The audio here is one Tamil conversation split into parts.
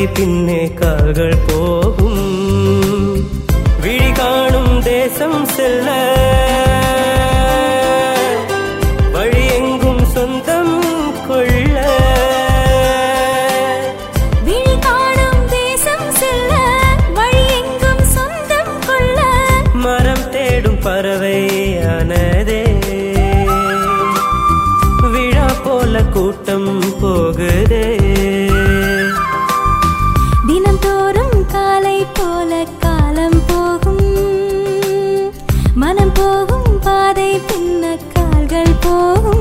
பின்னே கால்கள் போகும் விழி காணும் தேசம் செல்ல வழி எங்கும் சொந்தம் கொள்ள விழி காணும் தேசம் செல்ல வழி எங்கும் சொந்தம் கொள்ள மரம் தேடும் பறவையானதே விழா போல கூட்டம் போகுதே தினந்தோறும் காலை போல காலம் போகும் மனம் போகும் பாதை பின்ன கால்கள் போகும்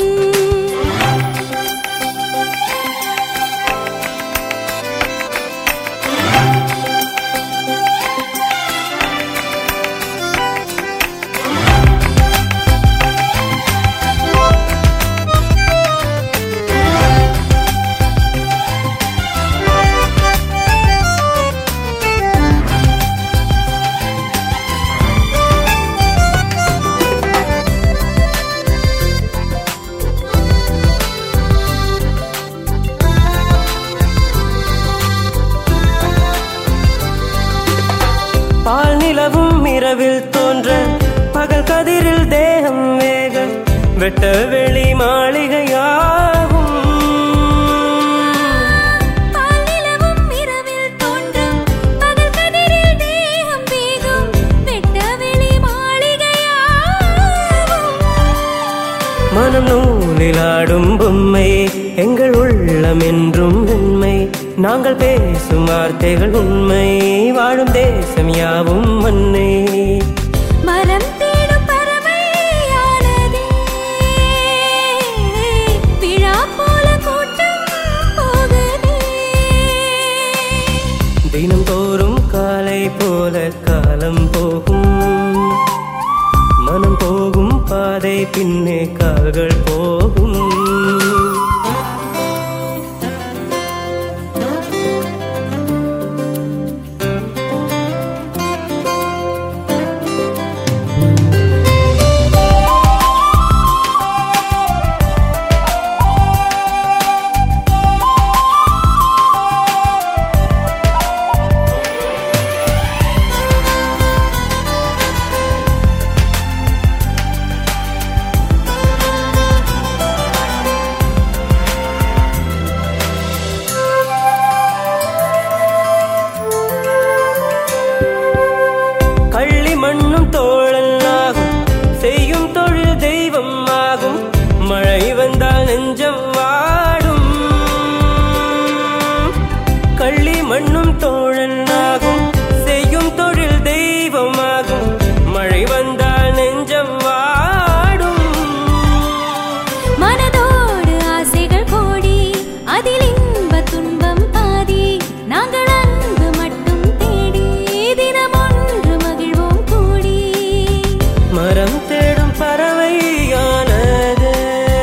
பால் நிலவும் இரவில் தோன்ற பகல் கதிரில் தேகம் வேக வெட்ட வெளி மாளிகையாகும் பால் நிலவும் இரவில் தோன்றும் பகல் கதிரில் தேகம் வேகும் வெட்ட வெளி மாளிகையாகும் மனம் நூலிலாடும் பொம்மை எங்கள் உள்ளம் என்றும் உண்மை நாங்கள் பேசும் வார்த்தைகள் உண்மை வாழும் தேசம் யாவும் மண்ணை மரம் தேடும் பறவையானதே விழா போல கூட்டம் போகுதே தினம் தோறும் காலை போல காலம் போகும் மனம் போகும் பாதை பின்னே கால்கள் போகும் கள்ளி மண்ணும் தோழன் ஆகும் செய்யும் தொழில் தெய்வம் ஆகும் மழை வந்தால் நெஞ்சம் வாடும் கள்ளி மண்ணும் தோழன் ஆகும் செய்யும் தொழில் தெய்வம் ஆகும் மழை வந்தால் நெஞ்சம் வாடும் மனதோடு ஆசைகள் கோடி அதில் இன்ப துன்பம் பாதி நாங்கள் அன்பு மட்டும் தேடி தினம் ஒன்று மகிழ்வோம் கூடி மரம் தேடும் பறவையானது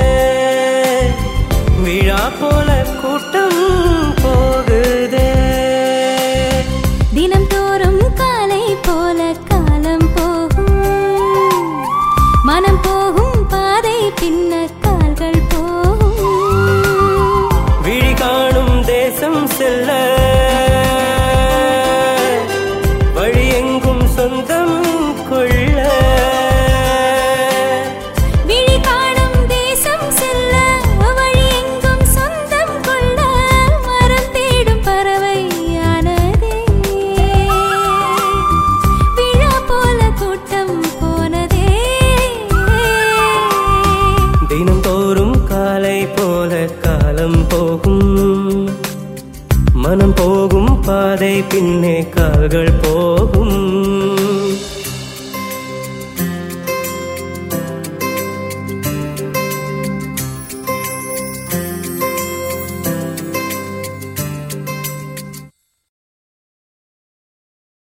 விழா போல கூட்டம் போகுதே தினம் தோறும் காலை போல காலம் போகும் மனம் போகும் பாதை பின்ன கால்கள் போகும் விழி காணும் தேசம் செல்ல வழி எங்கும் சொந்தம் கொள்ள விழி காணும் தேசம் செல்ல வழி எங்கும் சொந்தம் கொள்ள மரம் தேடும் பறவையானதே விழா போல கூட்டம் போனதே தினம் தோறும் காலை போல காலம் போகும் மனம் போகும் பாதை பின்னே கால்கள் போகும்